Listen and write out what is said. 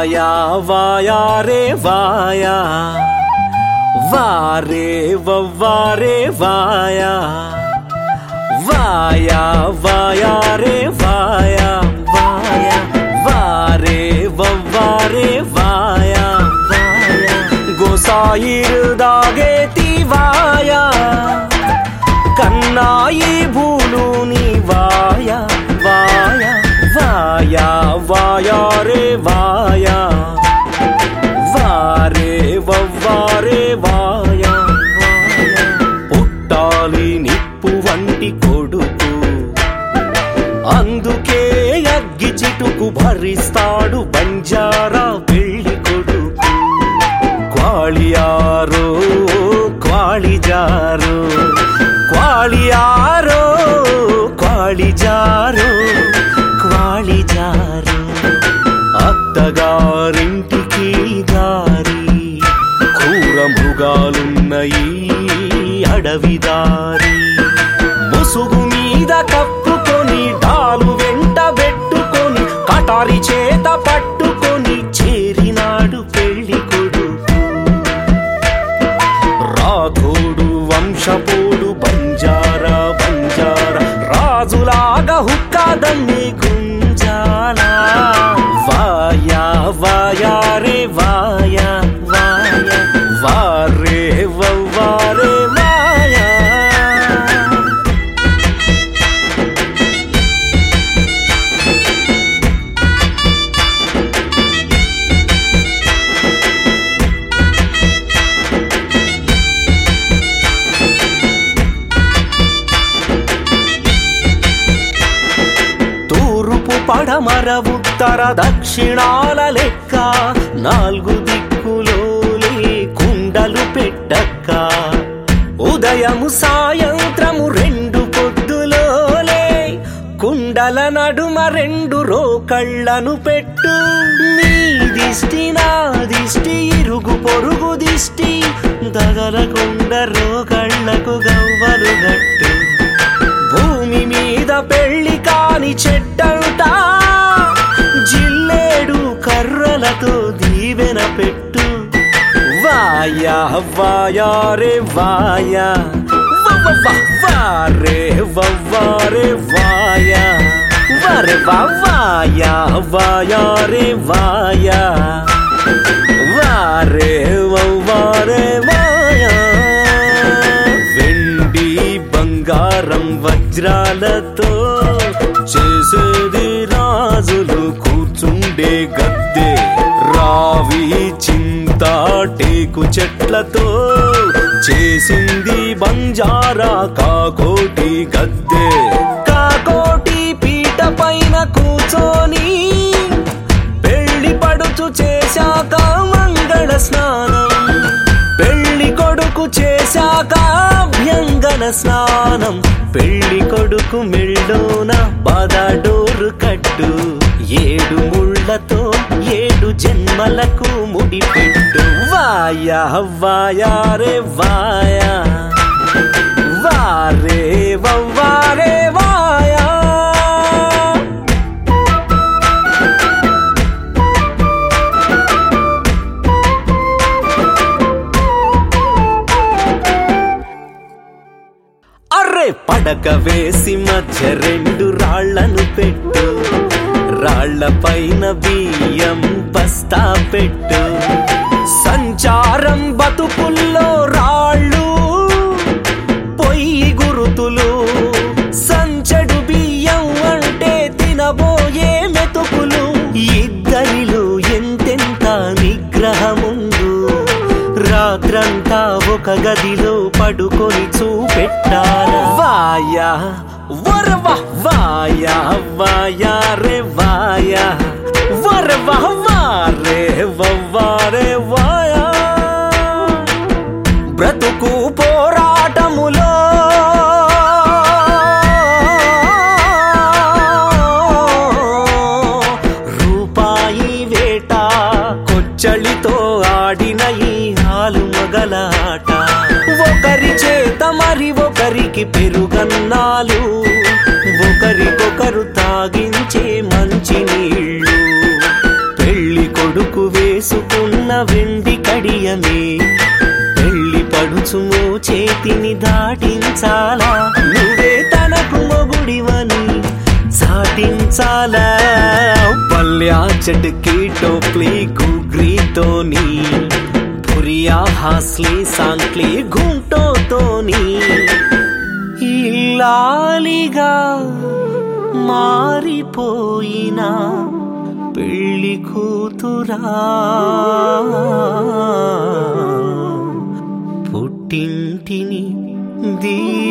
via వాయా రే వాయా వారే వవ్వారే వాయా వాయా వాయా రే వాయా వాయా వారే వవ్వారే వాయా వాయా గోసాయిరుదాగే వాయా కన్నాయి భూలు నీ వాయా వాయా వాయా వాయా రే వాయా వారే వవ్వారే వాయా వాయా పుట్టాలి నిప్పు వంటి కొడుకు అందుకే అగ్గి చిటుకు భరిస్తాడు బంజారా పెళ్లి కొడుకు క్వాళియారో క్వాళిజారో క్వాళియారో క్వాళిజారో క్వాళిజారో అత్తగారింటికి దారి క్రూర మృగాలున్నయి అడవి దారి ముసుగు మీద కప్పుకొని డాలు వెంట పెట్టుకొని కటారి చేత పట్టుకొని చేరినాడు పెళ్లి కొడుకు రాఘోడు వంశపోడు బంజారా బంజారా రాజులాగా హుక్కాదన్ని గుంజాల వాయా వాయా రే వాయా వాయా వారే వవ్వారే వాయా తూర్పు పడమర ఉత్తర దక్షిణాల లెక్క నాలుగు దిక్కులో కుండలు పెట్టక్క ఉదయము సాయంత్రము రెండు పొద్దులోలే కుండల నడుమ రెండు రోకళ్ళను పెట్టు నీ దిష్టి నా దిష్టి ఇరుగు పొరుగు దిష్టి దగలకుండ రోకళ్ళకు గవ్వలు గట్టు భూమి మీద పెళ్లి కాని చెట్టంట జిల్లేడు కర్రలతో దీవెన పెట్టు వాయా వాయా రే వాయా వ వ వ వారే వవ్వారే వాయా వరే వా వాయా వాయా రే వాయా వారే వవ్వారే వాయా వెండి బంగారం వజ్రాలతో చేసేది రాజులు కూర్చుండే గద్దె రావి చింత టేకు చెట్లతో చేసింది బంజారా కాకోటి గద్దె కాకోటి పీట పైన కూర్చొని పెళ్లి పడుచు చేశాక మంగళ స్నానం పెళ్లి కొడుకు చేశాక అభ్యంగన స్నానం పెళ్లి కొడుకు మెళ్ళోన బాదాడోరు కట్టు ఏడు ముళ్ళతో ఏడు జన్మలకు ముడిపెట్టు వాయా వాయా రే వాయా వారే వవ్వారే వాయా అర్రే పడక వేసి మధ్య రెండు రాళ్లను పెట్టు రాళ్ల పైన బియ్యం బస్తా పెట్టు సంచారం బతుకుల్లో రాళ్ళు పొయ్యి గురుతులు సంచడు బియ్యం అంటే తినబోయే మెతుకులు ఇద్దరిలో ఎంతెంత నిగ్రహముందు రాత్రంతా ఒక గదిలో పడుకొని చూపెట్టారా వాయా వరవ వాయా వాయా రే వాయా వరవ వారే వవ్వారే వాయా బ్రతుకు పోరాటములో రూపాయి వేట కొచ్చళితో ఆడిన ఈ హాలు మొగలాట ఒకరి చేత మరి ఒకరికి పెరుగన్నాలు ఒకరికొకరు తాగించే మంచి నీళ్ళు పెళ్లి కొడుకు కొంచెము చేతిని దాటించాలా నువ్వే తనకు మొగుడివని సాటించాలా పల్యా చటుకి టోక్లీ గుగ్రీతోని పురియా హాస్లీ సాంక్లీ గుంటోతోని ఇల్లాలిగా మారిపోయిన పెళ్లి కూతురా పుట్టింటిని దీ